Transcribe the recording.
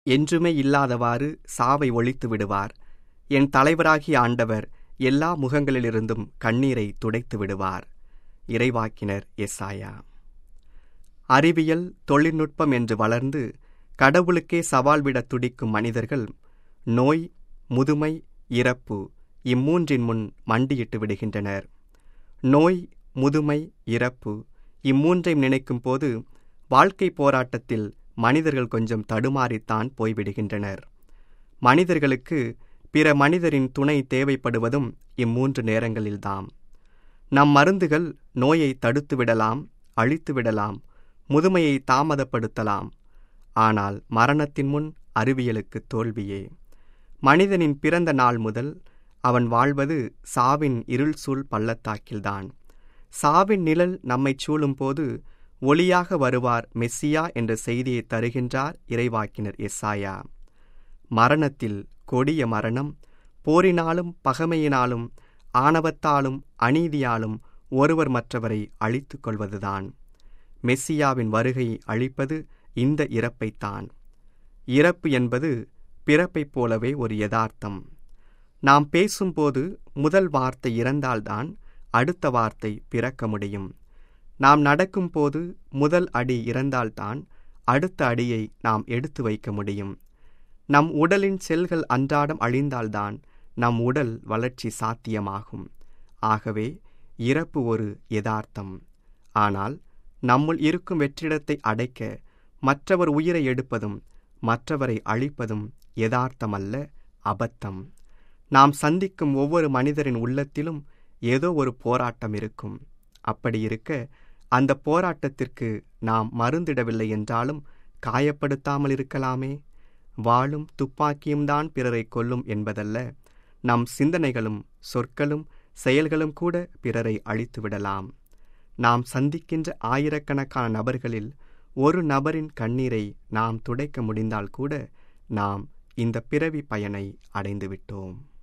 என்றுமே இல்லாதவாறு சாவை ஒழித்து விடுவார் என் தலைவராகிய ஆண்டவர் எல்லா முகங்களிலிருந்தும் கண்ணீரை துடைத்து விடுவார் இறைவாக்கினர் எஸ்ஆயா அறிவியல் தொழில்நுட்பம் என்று வளர்ந்து கடவுளுக்கே சவால் விட துடிக்கும் மனிதர்கள் நோய் முதுமை இறப்பு இம்மூன்றின் முன் மண்டியிட்டு விடுகின்றனர் நோய் முதுமை இறப்பு இம்மூன்றையும் நினைக்கும் போது வாழ்க்கை போராட்டத்தில் மனிதர்கள் கொஞ்சம் தடுமாறித்தான் போய்விடுகின்றனர் மனிதர்களுக்கு பிற மனிதரின் துணை தேவைப்படுவதும் இம்மூன்று நேரங்களில்தாம் நம் மருந்துகள் நோயை தடுத்து விடலாம் அழித்து விடலாம் முதுமையை தாமதப்படுத்தலாம் ஆனால் மரணத்தின் முன் அறிவியலுக்கு தோல்வியே மனிதனின் பிறந்த நாள் முதல் அவன் வாழ்வது சாவின் இருள் சூழ் பள்ளத்தாக்கில்தான் சாவின் நிழல் நம்மைச் சூழும்போது ஒளியாக வருவார் மெஸ்ஸியா என்ற செய்தியை தருகின்றார் இறைவாக்கினர் எஸ்ஸாயா மரணத்தில் கொடிய மரணம் போரினாலும் பகமையினாலும் ஆணவத்தாலும் அநீதியாலும் ஒருவர் மற்றவரை அழித்துக் கொள்வதுதான் மெஸ்ஸியாவின் வருகையை அழிப்பது இந்த இறப்பைத்தான் இறப்பு என்பது பிறப்பைப் போலவே ஒரு யதார்த்தம் நாம் பேசும்போது முதல் வார்த்தை இறந்தால்தான் அடுத்த வார்த்தை பிறக்க முடியும் நாம் நடக்கும்போது முதல் அடி இறந்தால்தான் அடுத்த அடியை நாம் எடுத்து வைக்க முடியும் நம் உடலின் செல்கள் அன்றாடம் அழிந்தால்தான் நம் உடல் வளர்ச்சி சாத்தியமாகும் ஆகவே இறப்பு ஒரு யதார்த்தம் ஆனால் நம்முள் இருக்கும் வெற்றிடத்தை அடைக்க மற்றவர் உயிரை எடுப்பதும் மற்றவரை அழிப்பதும் யதார்த்தமல்ல அபத்தம் நாம் சந்திக்கும் ஒவ்வொரு மனிதரின் உள்ளத்திலும் ஏதோ ஒரு போராட்டம் இருக்கும் அப்படி இருக்க அந்த போராட்டத்திற்கு நாம் மருந்திடவில்லை என்றாலும் காயப்படுத்தாமல் இருக்கலாமே வாளும் துப்பாக்கியும் தான் பிறரை கொல்லும் என்பதல்ல நம் சிந்தனைகளும் சொற்களும் செயல்களும் கூட பிறரை அழித்துவிடலாம் நாம் சந்திக்கின்ற ஆயிரக்கணக்கான நபர்களில் ஒரு நபரின் கண்ணீரை நாம் துடைக்க முடிந்தால் கூட நாம் இந்த பிறவி பயனை அடைந்துவிட்டோம்